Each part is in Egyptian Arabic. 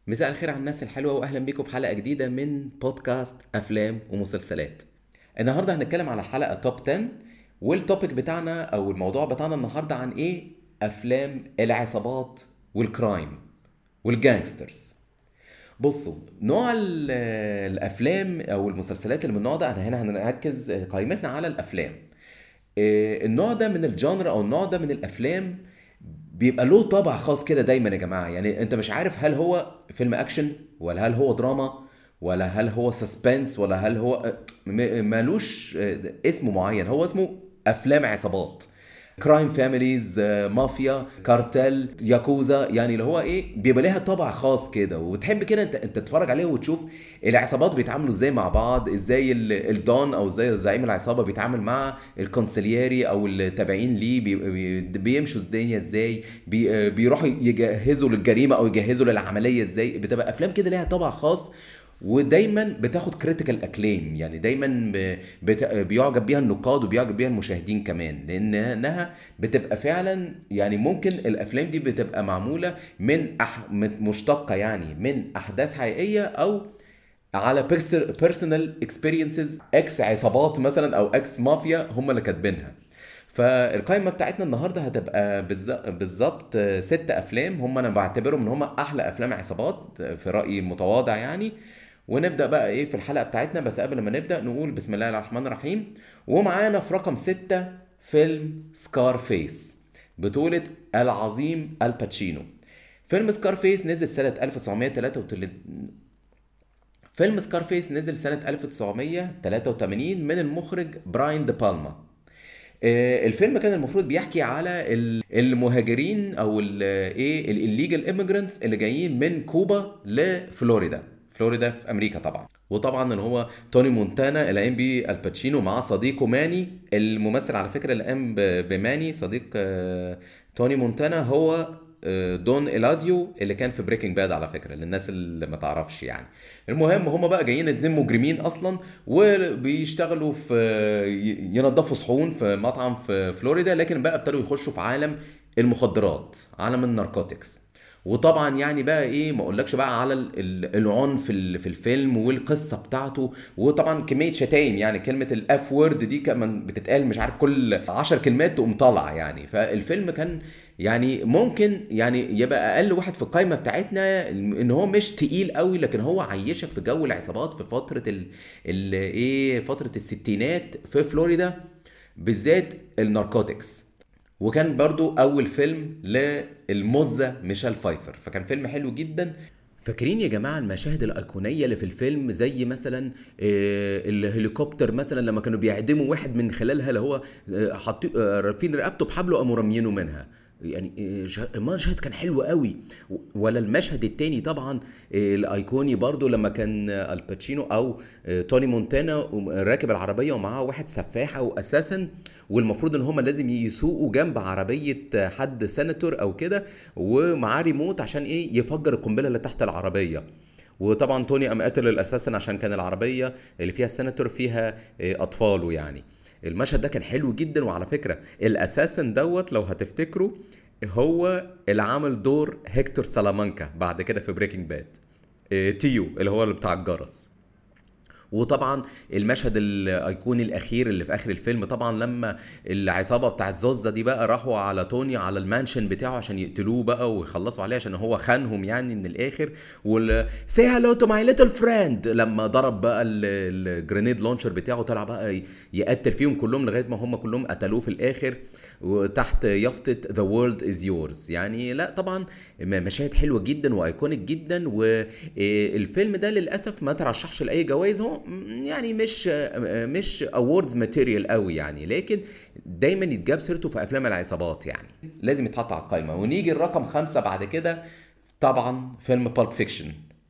مساء الخير على الناس الحلوة وأهلا بيكم في حلقة جديدة من بودكاست أفلام ومسلسلات النهاردة هنتكلم على حلقة توب 10 والتوبيك بتاعنا أو الموضوع بتاعنا النهاردة عن إيه أفلام العصابات والكرايم والجانجسترز بصوا نوع ال- الأفلام أو المسلسلات اللي من النوع ده أنا هنا هنركز قائمتنا على الأفلام آه، النوع ده من الجانر او النوع ده من الافلام بيبقى له طابع خاص كده دايما يا جماعه يعني انت مش عارف هل هو فيلم اكشن ولا هل هو دراما ولا هل هو سسبنس ولا هل هو آه، م- مالوش آه، اسم معين هو اسمه افلام عصابات كرايم فاميليز مافيا كارتل ياكوزا يعني اللي هو ايه بيبقى ليها طابع خاص كده وتحب كده انت انت تتفرج عليه وتشوف العصابات بيتعاملوا ازاي مع بعض ازاي ال- الدون او ازاي زعيم العصابه بيتعامل مع الكونسيلياري او التابعين ليه بي بي بيمشوا الدنيا ازاي بي آه، بيروحوا يجهزوا للجريمه او يجهزوا للعمليه ازاي بتبقى افلام كده ليها طابع خاص ودايما بتاخد كريتيكال اكليم يعني دايما ب- بت... بيعجب بيها النقاد وبيعجب بيها المشاهدين كمان لانها بتبقى فعلا يعني ممكن الافلام دي بتبقى معموله من أح... من- مشتقه يعني من احداث حقيقيه او على بيرسونال اكسبيرينسز اكس عصابات مثلا او اكس مافيا هم اللي كاتبينها فالقائمه بتاعتنا النهارده هتبقى بالز- بالظبط ست افلام هم انا بعتبرهم ان هم احلى افلام عصابات في رايي المتواضع يعني ونبدا بقى ايه في الحلقه بتاعتنا بس قبل ما نبدا نقول بسم الله الرحمن الرحيم ومعانا في رقم ستة فيلم سكار فيس بطولة العظيم الباتشينو فيلم سكار فيس نزل سنة 1933 فيلم سكارفيس نزل سنة 1983 من المخرج براين دي بالما آه، الفيلم كان المفروض بيحكي على ال- المهاجرين او ال- ايه الليجل ايميجرانتس اللي جايين من كوبا لفلوريدا فلوريدا في امريكا طبعا وطبعا اللي هو توني مونتانا اللي قام بيه الباتشينو مع صديقه ماني الممثل على فكره اللي قام ب- بماني صديق آه، توني مونتانا هو آه، دون إيلاديو اللي كان في بريكنج باد على فكره للناس اللي ما تعرفش يعني المهم هم بقى جايين اتنين مجرمين اصلا وبيشتغلوا في ي- ينظفوا صحون في مطعم في فلوريدا لكن بقى ابتدوا يخشوا في عالم المخدرات عالم الناركوتكس وطبعا يعني بقى ايه ما اقولكش بقى على ال- ال- العنف ال- في الفيلم والقصه بتاعته وطبعا كميه شتايم يعني كلمه الاف وورد دي كمان بتتقال مش عارف كل عشر كلمات تقوم طالعه يعني فالفيلم كان يعني ممكن يعني يبقى اقل واحد في القائمه بتاعتنا ان هو مش تقيل قوي لكن هو عيشك في جو العصابات في فتره ال ال ايه فتره الستينات في فلوريدا بالذات الناركوتكس وكان برضو اول فيلم للمزة ميشيل فايفر فكان فيلم حلو جدا فاكرين يا جماعه المشاهد الايقونيه اللي في الفيلم زي مثلا آه، الهليكوبتر مثلا لما كانوا بيعدموا واحد من خلالها اللي هو آه، حاطين آه، رافين رقبته بحبل وقاموا راميينه منها يعني آه، شه- المشهد كان حلو قوي و- ولا المشهد التاني طبعا آه، الايقوني برضو لما كان آه، الباتشينو او آه، توني مونتانا وم- راكب العربيه ومعاه واحد سفاحه واساسا والمفروض ان هما لازم يسوقوا جنب عربيه آه، حد سيناتور او كده ومعاه ريموت عشان ايه يفجر القنبله اللي تحت العربيه وطبعا توني قام قتل الاساسن عشان كان العربيه اللي فيها السيناتور فيها آه، اطفاله يعني المشهد ده كان حلو جدا وعلى فكره الاساسن دوت لو هتفتكروا هو اللي عمل دور هيكتور سالامانكا بعد كده في بريكنج باد تيو اللي هو اللي بتاع الجرس وطبعا المشهد الايقوني الاخير اللي في اخر الفيلم طبعا لما العصابه بتاع الزوزه دي بقى راحوا على توني على المانشن بتاعه عشان يقتلوه بقى ويخلصوا عليه عشان هو خانهم يعني من الاخر وال سي هالو تو ماي ليتل فريند لما ضرب بقى الجرينيد لونشر بتاعه طلع بقى يقتل فيهم كلهم لغايه ما هم كلهم قتلوه في الاخر وتحت يافطه ذا وورلد از يورز يعني لا طبعا م- مشاهد حلوه جدا وايكونيك جدا والفيلم ده للاسف ما ترشحش لاي جوائز هو م- يعني مش آه، مش اووردز ماتيريال قوي يعني لكن دايما يتجاب سيرته في افلام العصابات يعني لازم يتحط على القائمه ونيجي الرقم خمسة بعد كده طبعا فيلم بالب فيكشن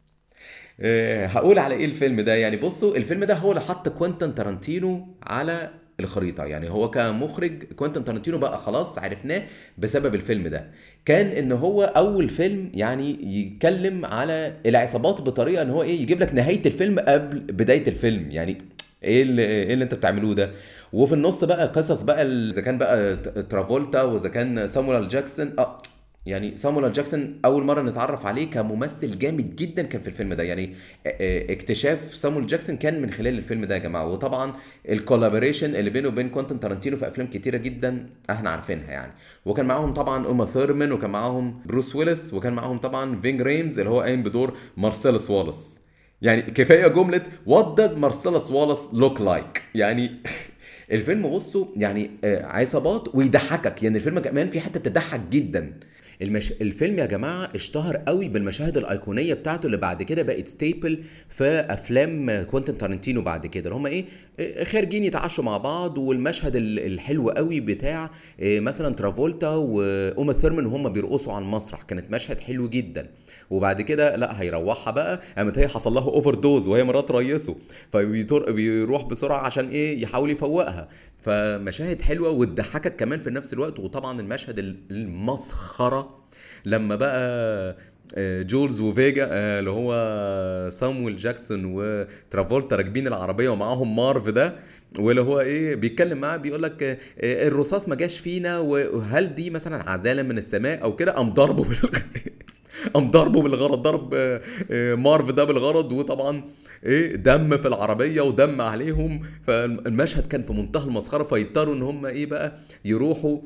آه، هقول على ايه الفيلم ده يعني بصوا الفيلم ده هو اللي حط كوينتن تارانتينو على الخريطه يعني هو كمخرج كوينتن تارانتينو بقى خلاص عرفناه بسبب الفيلم ده كان ان هو اول فيلم يعني يتكلم على العصابات بطريقه ان هو ايه يجيب لك نهايه الفيلم قبل بدايه الفيلم يعني ايه اللي, إيه اللي انت بتعملوه ده وفي النص بقى قصص بقى اذا كان بقى ترافولتا واذا كان سامويل جاكسون اه يعني سامويل جاكسون اول مره نتعرف عليه كممثل جامد جدا كان في الفيلم ده يعني اكتشاف سامويل جاكسون كان من خلال الفيلم ده يا جماعه وطبعا الكولابوريشن اللي بينه وبين كوينتن تارانتينو في افلام كتيره جدا احنا عارفينها يعني وكان معاهم طبعا اوما ثيرمان وكان معاهم بروس ويلس وكان معاهم طبعا فينج ريمز اللي هو قايم بدور مارسيلوس والاس يعني كفايه جمله وات داز مارسيلوس والاس لوك لايك يعني الفيلم بصوا يعني عصابات ويضحكك يعني الفيلم كمان في حته تضحك جدا المش... الفيلم يا جماعه اشتهر قوي بالمشاهد الايقونيه بتاعته اللي بعد كده بقت ستيبل في افلام كوينتن تارنتينو بعد كده اللي هم ايه خارجين يتعشوا مع بعض والمشهد الحلو قوي بتاع مثلا ترافولتا واوما ثيرمان وهم بيرقصوا على المسرح كانت مشهد حلو جدا وبعد كده لا هيروحها بقى قامت هي حصل لها اوفر دوز وهي مرات رئيسه فبيروح بسرعه عشان ايه يحاول يفوقها فمشاهد حلوه وتضحكك كمان في نفس الوقت وطبعا المشهد المسخره لما بقى جولز وفيجا اللي هو سامويل جاكسون وترافولتا راكبين العربيه ومعاهم مارف ده واللي هو ايه بيتكلم معاه بيقول لك الرصاص ما جاش فينا وهل دي مثلا عزاله من السماء او كده قام ضربه بال... قام ضربه بالغرض ضرب مارف ده بالغرض وطبعا ايه دم في العربيه ودم عليهم فالمشهد كان في منتهى المسخره فيضطروا ان هم ايه بقى يروحوا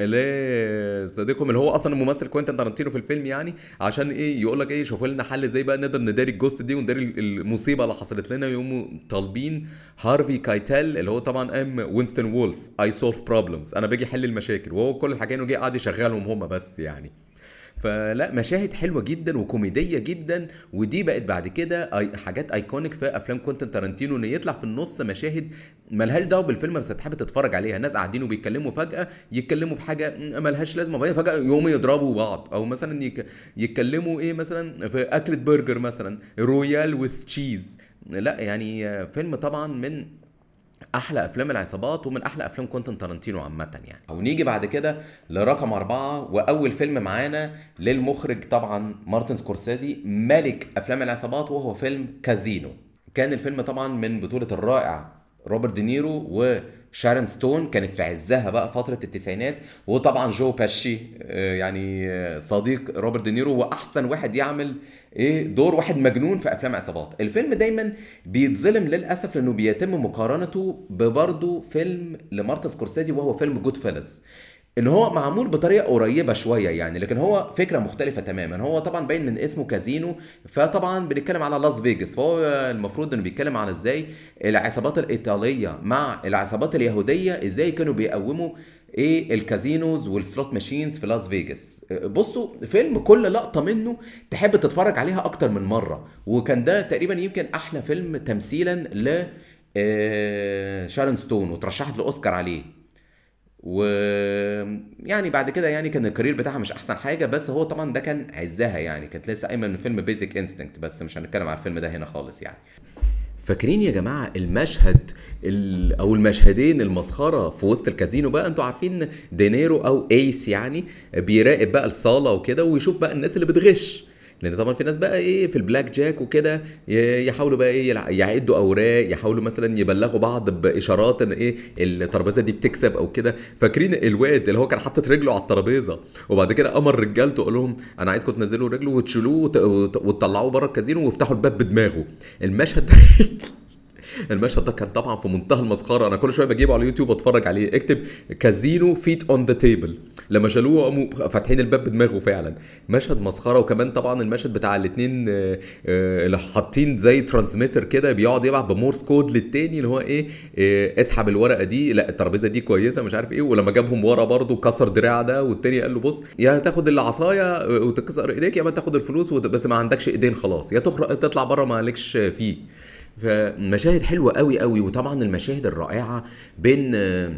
لصديقهم اللي هو اصلا الممثل كوينتن تارانتينو في الفيلم يعني عشان ايه يقول لك ايه شوفوا لنا حل ازاي بقى نقدر نداري الجوست دي ونداري المصيبه اللي حصلت لنا يقوموا طالبين هارفي كايتل اللي هو طبعا قام وينستون وولف اي سولف بروبلمز انا باجي احل المشاكل وهو كل الحكايه انه جه قاعد يشغلهم هم بس يعني فلا مشاهد حلوه جدا وكوميديه جدا ودي بقت بعد كده حاجات ايكونيك في افلام كوينتن تارانتينو ان يطلع في النص مشاهد ملهاش دعوه بالفيلم بس تحب تتفرج عليها الناس قاعدين وبيتكلموا فجاه يتكلموا في حاجه ملهاش لازمه فهي فجاه يقوموا يضربوا بعض او مثلا يتكلموا ايه مثلا في اكله برجر مثلا رويال وذ تشيز لا يعني فيلم طبعا من احلى افلام العصابات ومن احلى افلام كوينتن تارانتينو عامه يعني ونيجي بعد كده لرقم أربعة واول فيلم معانا للمخرج طبعا مارتن سكورسيزي ملك افلام العصابات وهو فيلم كازينو كان الفيلم طبعا من بطوله الرائع روبرت دينيرو وشارون ستون كانت في عزها بقى فترة التسعينات وطبعا جو باشي يعني صديق روبرت دينيرو واحسن واحد يعمل ايه دور واحد مجنون في افلام عصابات الفيلم دايما بيتظلم للاسف لانه بيتم مقارنته ببرضه فيلم لمارتن سكورسيزي وهو فيلم جود فيلز ان هو معمول بطريقه قريبه شويه يعني لكن هو فكره مختلفه تماما هو طبعا باين من اسمه كازينو فطبعا بنتكلم على لاس فيجاس فهو المفروض انه بيتكلم على ازاي العصابات الايطاليه مع العصابات اليهوديه ازاي كانوا بيقوموا ايه الكازينوز والسلوت ماشينز في لاس فيجاس بصوا فيلم كل لقطه منه تحب تتفرج عليها اكتر من مره وكان ده تقريبا يمكن احلى فيلم تمثيلا ل شارون ستون وترشحت لاوسكار عليه و يعني بعد كده يعني كان الكارير بتاعها مش احسن حاجه بس هو طبعا ده كان عزها يعني كانت لسه قايمه من فيلم بيزك انستنكت بس مش هنتكلم على الفيلم ده هنا خالص يعني فاكرين يا جماعه المشهد او المشهدين المسخره في وسط الكازينو بقى انتوا عارفين دينيرو او ايس يعني بيراقب بقى الصاله وكده ويشوف بقى الناس اللي بتغش لان طبعا في ناس بقى ايه في البلاك جاك وكده يحاولوا بقى ايه يعدوا اوراق يحاولوا مثلا يبلغوا بعض باشارات ان ايه الترابيزه دي بتكسب او كده فاكرين الواد اللي هو كان حاطط رجله على الترابيزه وبعد كده امر رجالته قال لهم انا عايزكم تنزلوا رجله وتشيلوه وتطلعوه بره الكازينو ويفتحوا الباب بدماغه المشهد ده المشهد ده كان طبعا في منتهى المسخره انا كل شويه بجيبه على اليوتيوب اتفرج عليه اكتب كازينو فيت اون ذا تيبل لما شالوه قاموا فاتحين الباب بدماغه فعلا مشهد مسخره وكمان طبعا المشهد بتاع الاثنين اللي حاطين زي ترانسميتر كده بيقعد يبعت بمورس كود للتاني اللي هو ايه, إيه اسحب الورقه دي لا الترابيزه دي كويسه مش عارف ايه ولما جابهم ورا برضه كسر دراع ده والتاني قال له بص يا تاخد العصايه وتكسر ايديك يا اما تاخد الفلوس بس ما عندكش ايدين خلاص يا تخرج تطلع بره ما لكش فيه فمشاهد حلوه قوي قوي وطبعا المشاهد الرائعه بين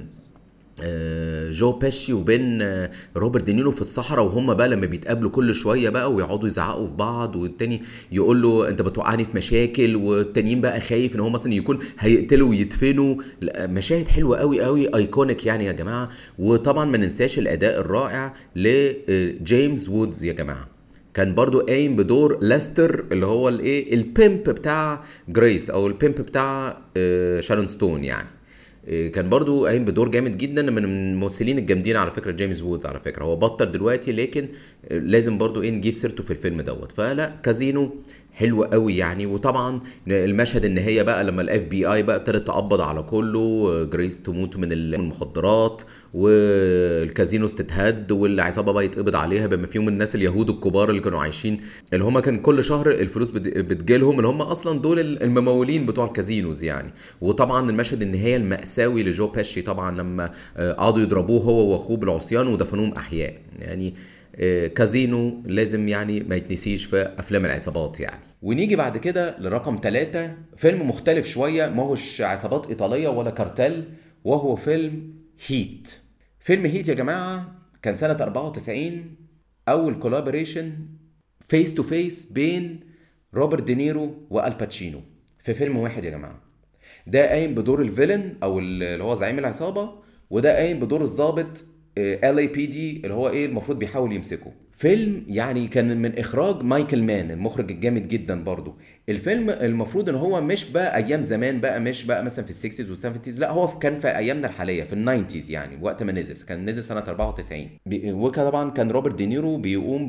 جو باشي وبين روبرت دينيرو في الصحراء وهم بقى لما بيتقابلوا كل شويه بقى ويقعدوا يزعقوا في بعض والتاني يقول له انت بتوقعني في مشاكل والتانيين بقى خايف ان هو مثلا يكون هيقتلوا ويدفنوا مشاهد حلوه قوي قوي ايكونيك يعني يا جماعه وطبعا ما ننساش الاداء الرائع لجيمس وودز يا جماعه كان برضو قايم بدور لاستر اللي هو الايه البيمب بتاع جريس او البيمب بتاع شارون ستون يعني إيه، كان برضو قايم بدور جامد جدا من الممثلين الجامدين على فكره جيمس وود على فكره هو بطل دلوقتي لكن لازم برضو ايه نجيب سيرته في الفيلم دوت فلا كازينو حلو قوي يعني وطبعا المشهد النهايه بقى لما الاف بي اي بقى ابتدت تقبض على كله جريس تموت من المخدرات والكازينوز تتهد والعصابه بقى يتقبض عليها بما فيهم الناس اليهود الكبار اللي كانوا عايشين اللي هم كان كل شهر الفلوس بتجيلهم اللي هم اصلا دول الممولين بتوع الكازينوز يعني وطبعا المشهد النهايه الماساوي لجو باشي طبعا لما قعدوا يضربوه هو واخوه بالعصيان ودفنوهم احياء يعني آه، كازينو لازم يعني ما يتنسيش في افلام العصابات يعني ونيجي بعد كده لرقم ثلاثة فيلم مختلف شوية ما هوش عصابات إيطالية ولا كارتل وهو فيلم هيت فيلم هيت يا جماعة كان سنة 94 أول كولابوريشن فيس تو فيس بين روبرت دينيرو والباتشينو في فيلم واحد يا جماعة ده قايم بدور الفيلن أو اللي هو زعيم العصابة وده قايم بدور الضابط ال اي بي دي اللي هو ايه المفروض بيحاول يمسكه فيلم يعني كان من اخراج مايكل مان المخرج الجامد جدا برضو الفيلم المفروض ان هو مش بقى ايام زمان بقى مش بقى مثلا في السكسيز والسفنتيز لا هو كان في ايامنا الحاليه في الناينتيز يعني وقت ما نزل كان نزل سنه 94 وطبعا كان روبرت دينيرو بيقوم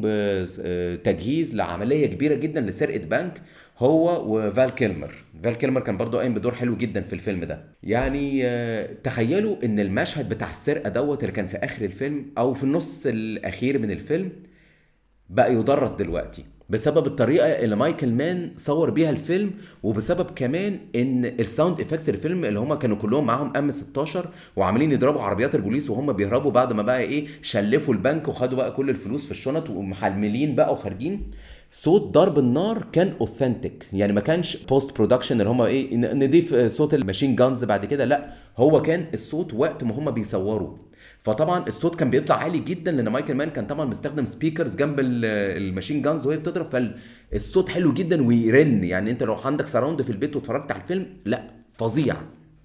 بتجهيز لعمليه كبيره جدا لسرقه بنك هو وفال كيلمر فال كيلمر كان برضو قايم بدور حلو جدا في الفيلم ده يعني آه، تخيلوا ان المشهد بتاع السرقه دوت اللي كان في اخر الفيلم او في النص الاخير من الفيلم بقى يدرس دلوقتي بسبب الطريقه اللي مايكل مان صور بيها الفيلم وبسبب كمان ان الساوند افكتس الفيلم اللي هم كانوا كلهم معاهم ام 16 وعاملين يضربوا عربيات البوليس وهم بيهربوا بعد ما بقى ايه شلفوا البنك وخدوا بقى كل الفلوس في الشنط ومحلملين بقى وخارجين صوت ضرب النار كان اوثنتيك يعني ما كانش بوست برودكشن اللي هم ايه نضيف صوت الماشين جانز بعد كده لا هو كان الصوت وقت ما هم بيصوروا فطبعا الصوت كان بيطلع عالي جدا لان مايكل مان كان طبعا مستخدم سبيكرز جنب الماشين جانز وهي بتضرب فالصوت حلو جدا ويرن يعني انت لو عندك سراوند في البيت واتفرجت على الفيلم لا فظيع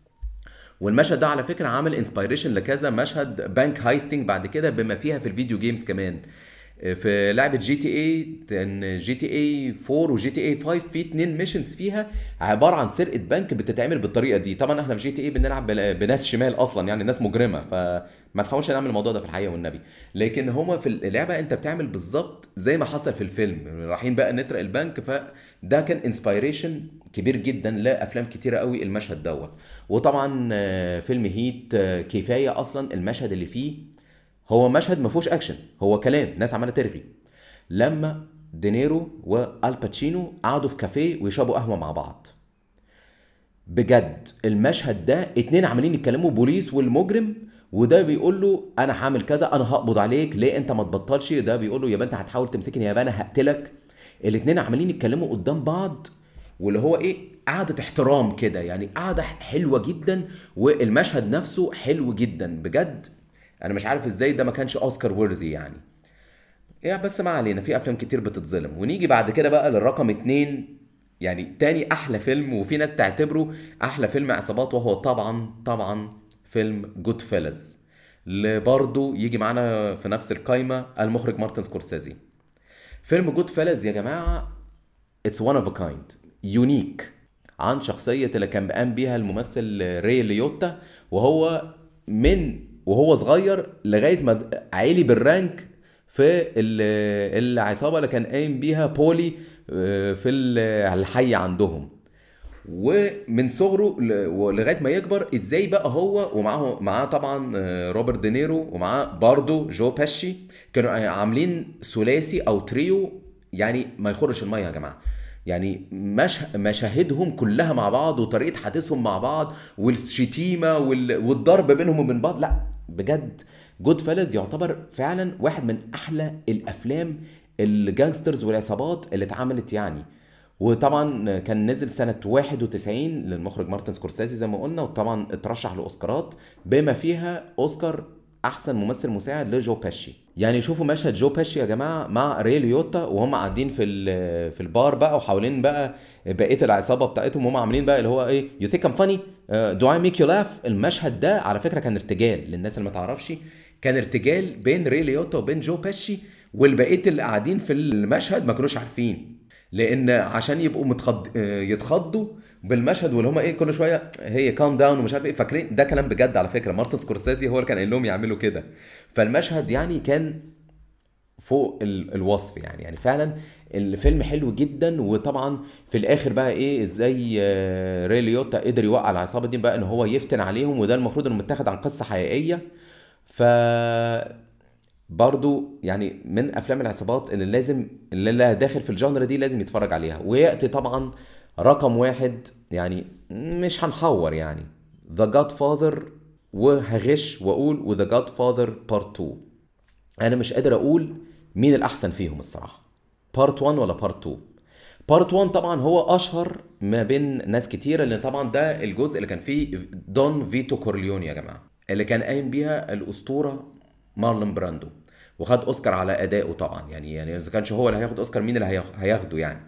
والمشهد ده على فكره عامل انسبيريشن لكذا مشهد بانك هايستنج بعد كده بما فيها في الفيديو جيمز كمان في لعبه جي تي اي كان جي تي اي 4 وجي تي اي 5 في اتنين ميشنز فيها عباره عن سرقه بنك بتتعمل بالطريقه دي طبعا احنا في جي تي اي بنلعب بناس شمال اصلا يعني ناس مجرمه فما نحاولش نعمل الموضوع ده في الحقيقه والنبي لكن هما في اللعبه انت بتعمل بالظبط زي ما حصل في الفيلم رايحين بقى نسرق البنك فده كان انسبيريشن كبير جدا لافلام كتيره قوي المشهد دوت وطبعا آه، فيلم هيت آه، كفايه اصلا المشهد اللي فيه هو مشهد ما فيهوش اكشن هو كلام ناس عماله ترغي لما دينيرو والباتشينو قعدوا في كافيه ويشربوا قهوه مع بعض بجد المشهد ده اتنين عمالين يتكلموا بوليس والمجرم وده بيقول له انا هعمل كذا انا هقبض عليك ليه انت ما تبطلش ده بيقول له يا انت هتحاول تمسكني يا انا هقتلك الاتنين عمالين يتكلموا قدام بعض واللي هو ايه قعدة احترام كده يعني قعدة حلوة جدا والمشهد نفسه حلو جدا بجد انا مش عارف ازاي ده ما كانش اوسكار وورثي يعني يا بس ما علينا في افلام كتير بتتظلم ونيجي بعد كده بقى للرقم اتنين يعني تاني احلى فيلم وفي ناس تعتبره احلى فيلم عصابات وهو طبعا طبعا فيلم جود فيلز اللي برضه يجي معانا في نفس القايمه المخرج مارتن سكورسيزي فيلم جود فيلز يا جماعه اتس وان اوف ا كايند يونيك عن شخصيه اللي كان قام بيها الممثل ري ليوتا وهو من وهو صغير لغايه ما عالي بالرانك في العصابه اللي كان قايم بيها بولي آه، في الحي عندهم ومن صغره لغايه ما يكبر ازاي بقى هو ومعاه معاه طبعا آه، روبرت دينيرو ومعاه برضه جو باشي كانوا عاملين ثلاثي او تريو يعني ما يخرش الميه يا جماعه يعني مش... مشاهدهم كلها مع بعض وطريقه حديثهم مع بعض والشتيمه وال... والضرب بينهم وبين بعض لا بجد جود فيلز يعتبر فعلا واحد من احلى الافلام الجانجسترز والعصابات اللي اتعملت يعني وطبعا كان نزل سنة 91 للمخرج مارتن سكورسيزي زي ما قلنا وطبعا اترشح لاوسكارات بما فيها اوسكار احسن ممثل مساعد لجو باشي يعني شوفوا مشهد جو باشي يا جماعه مع ري ليوتا وهم قاعدين في في البار بقى وحوالين بقى بقيه العصابه بتاعتهم وهم عاملين بقى اللي هو ايه يو ثينك ام فاني دو اي ميك يو لاف المشهد ده على فكره كان ارتجال للناس اللي ما تعرفش كان ارتجال بين ري ليوتا وبين جو باشي والبقيه اللي قاعدين في المشهد ما كانوش عارفين لان عشان يبقوا متخض... آه، يتخضوا بالمشهد واللي هم ايه كل شويه هي كام داون ومش عارف ايه فاكرين ده كلام بجد على فكره مارتن سكورسيزي هو اللي كان قايل لهم يعملوا كده فالمشهد يعني كان فوق ال- الوصف يعني يعني فعلا الفيلم حلو جدا وطبعا في الاخر بقى ايه ازاي آه، ري ليوتا قدر يوقع العصابه دي بقى ان هو يفتن عليهم وده المفروض انه متاخد عن قصه حقيقيه ف برضو يعني من افلام العصابات اللي لازم اللي اللي داخل في الجانر دي لازم يتفرج عليها وياتي طبعا رقم واحد يعني مش هنحور يعني ذا جاد فاذر وهغش واقول وذا جاد فاذر بارت 2 انا مش قادر اقول مين الاحسن فيهم الصراحه بارت 1 ولا بارت 2 بارت 1 طبعا هو اشهر ما بين ناس كتيره لان طبعا ده الجزء اللي كان فيه دون فيتو كورليوني يا جماعه اللي كان قايم بيها الاسطوره مارلون براندو وخد اوسكار على ادائه طبعا يعني يعني اذا كانش هو اللي هياخد اوسكار مين اللي هياخ- هياخده يعني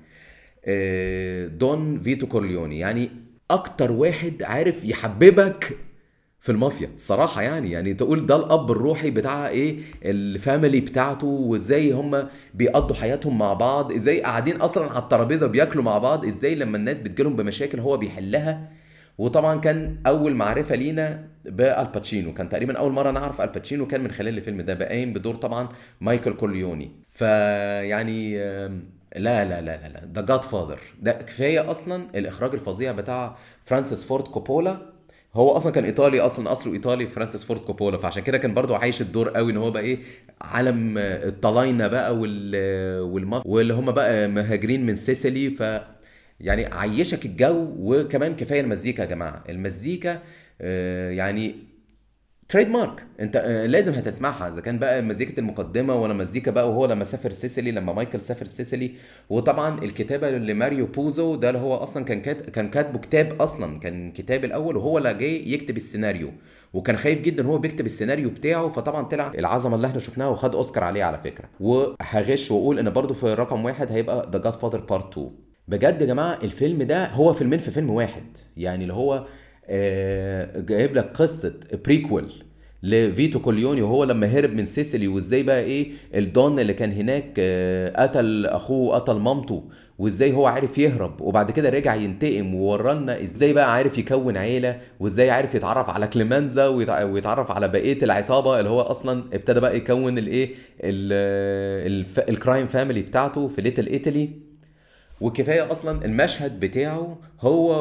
آه، دون فيتو كورليوني يعني اكتر واحد عارف يحببك في المافيا الصراحة يعني يعني تقول ده الأب الروحي بتاع إيه الفاميلي بتاعته وإزاي هم بيقضوا حياتهم مع بعض إزاي قاعدين أصلا على الترابيزة بياكلوا مع بعض إزاي لما الناس بتجيلهم بمشاكل هو بيحلها وطبعا كان أول معرفة لينا بالباتشينو كان تقريبا أول مرة نعرف الباتشينو كان من خلال الفيلم ده بقايم بدور طبعا مايكل كورليوني فيعني آم، لا لا لا لا لا ده جاد فاذر ده كفايه اصلا الاخراج الفظيع بتاع فرانسيس فورد كوبولا هو اصلا كان ايطالي اصلا اصله ايطالي فرانسيس فورد كوبولا فعشان كده كان برضو عايش الدور قوي ان هو بقى ايه عالم الطلاينه بقى وال والماف واللي هم بقى مهاجرين من سيسيلي ف يعني عيشك الجو وكمان كفايه المزيكا يا جماعه المزيكا آه، يعني تريد مارك انت آه، لازم هتسمعها اذا كان بقى مزيكه المقدمه ولا مزيكا بقى وهو لما سافر سيسيلي لما مايكل سافر سيسيلي وطبعا الكتابه لماريو بوزو ده اللي هو اصلا كان كات كان كاتبه كتاب اصلا كان كتاب الاول وهو اللي جاي يكتب السيناريو وكان خايف جدا هو بيكتب السيناريو بتاعه فطبعا طلع العظمه اللي احنا شفناها وخد اوسكار عليه على فكره وهغش واقول ان برضو في رقم واحد هيبقى ذا جاد فاذر بارت 2 بجد يا جماعه الفيلم ده هو فيلمين في فيلم واحد يعني اللي هو آه، جايب لك قصه بريكول لفيتو كوليوني وهو لما هرب من سيسيلي وازاي بقى ايه الدون اللي كان هناك آه، قتل اخوه وقتل مامته وازاي هو عارف يهرب وبعد كده رجع ينتقم وورانا ازاي بقى عارف يكون عيله وازاي عارف يتعرف على كليمانزا ويتع- ويتعرف على بقيه العصابه اللي هو اصلا ابتدى بقى يكون الايه ال- الف- الكرايم فاميلي بتاعته في ليتل ايطالي وكفايه اصلا المشهد بتاعه هو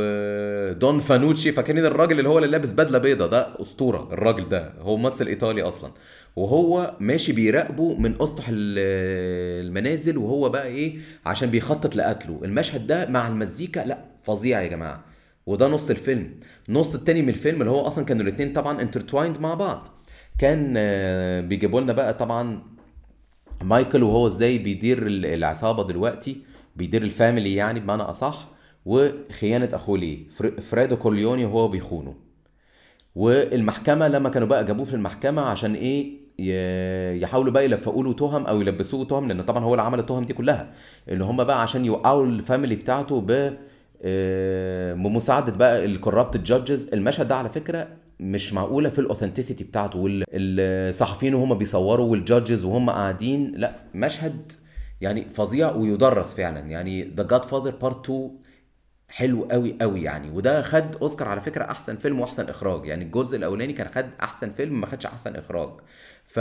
ودون فانوتشي فاكرين الراجل اللي هو اللي لابس بدله بيضه ده اسطوره الراجل ده هو ممثل ايطالي اصلا وهو ماشي بيراقبه من اسطح ال- المنازل وهو بقى ايه عشان بيخطط لقتله المشهد ده مع المزيكا لا فظيع يا جماعه وده نص الفيلم نص التاني من الفيلم اللي هو اصلا كانوا الاتنين طبعا انترتوايند مع بعض كان آه، بيجيبوا لنا بقى طبعا مايكل وهو ازاي بيدير ال- العصابه دلوقتي بيدير الفاميلي يعني بمعنى اصح وخيانه اخوه ليه فر- فريدو كورليوني وهو بيخونه والمحكمه لما كانوا بقى جابوه في المحكمه عشان ايه ي- يحاولوا بقى يلفقوا له تهم او يلبسوه تهم لان طبعا هو اللي عمل التهم دي كلها ان هم بقى عشان يوقعوا الفاميلي بتاعته ب آه، بمساعده بقى الكورابت جادجز المشهد ده على فكره مش معقوله في الاوثنتسيتي بتاعته والصحفيين وهم بيصوروا والجادجز وهم قاعدين لا مشهد يعني فظيع ويدرس فعلا يعني ذا جاد فاذر بارت 2 حلو قوي قوي يعني وده خد اوسكار على فكره احسن فيلم واحسن اخراج يعني الجزء الاولاني كان خد احسن فيلم ما خدش احسن اخراج ف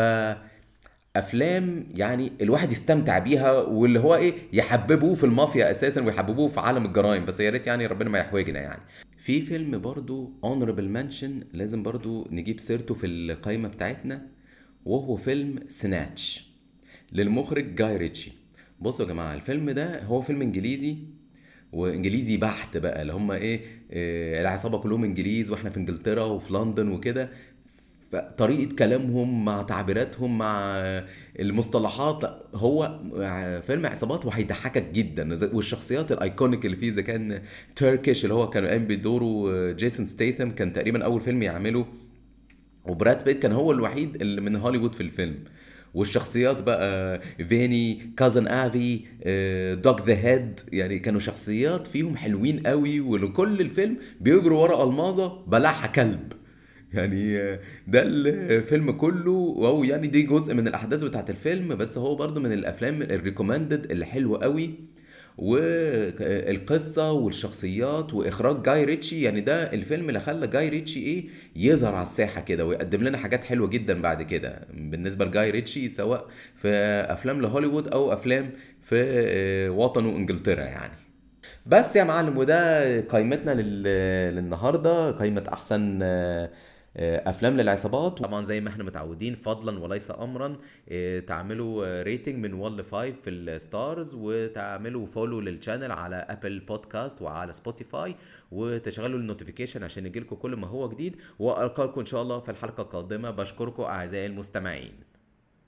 افلام يعني الواحد يستمتع بيها واللي هو ايه يحببوه في المافيا اساسا ويحببوه في عالم الجرائم بس يا ريت يعني ربنا ما يحوجنا يعني في فيلم برضو اونربل منشن لازم برضو نجيب سيرته في القائمه بتاعتنا وهو فيلم سناتش للمخرج جاي ريتشي بصوا يا جماعه الفيلم ده هو فيلم انجليزي وانجليزي بحت بقى اللي هم ايه آه، العصابه كلهم انجليز واحنا في انجلترا وفي لندن وكده طريقة كلامهم مع تعبيراتهم مع المصطلحات هو فيلم عصابات وهيضحكك جدا زي- والشخصيات الايكونيك اللي فيه اذا كان تركيش اللي هو كان قايم بدوره جيسون ستيثم كان تقريبا اول فيلم يعمله وبراد بيت كان هو الوحيد اللي من هوليوود في الفيلم والشخصيات بقى فيني كازن افي دوك ذا هيد يعني كانوا شخصيات فيهم حلوين قوي ولكل الفيلم بيجروا ورا الماظه بلعها كلب يعني آه، ده الفيلم كله او يعني دي جزء من الاحداث بتاعت الفيلم بس هو برضو من الافلام الريكومندد اللي حلوه قوي والقصة والشخصيات واخراج جاي ريتشي يعني ده الفيلم اللي خلى جاي ريتشي ايه يظهر على الساحة كده ويقدم لنا حاجات حلوة جدا بعد كده بالنسبة لجاي ريتشي سواء في افلام لهوليوود او افلام في آه، وطنه انجلترا يعني بس يا معلم وده قائمتنا لل- للنهارده قائمة احسن آه، آه، افلام للعصابات طبعا زي ما احنا متعودين فضلا وليس امرا آه، تعملوا ريتنج من 1 ل 5 في الستارز وتعملوا فولو للشانل على ابل بودكاست وعلى سبوتيفاي وتشغلوا النوتيفيكيشن عشان يجيلكم كل ما هو جديد والقاكم ان شاء الله في الحلقة القادمة بشكركم اعزائي المستمعين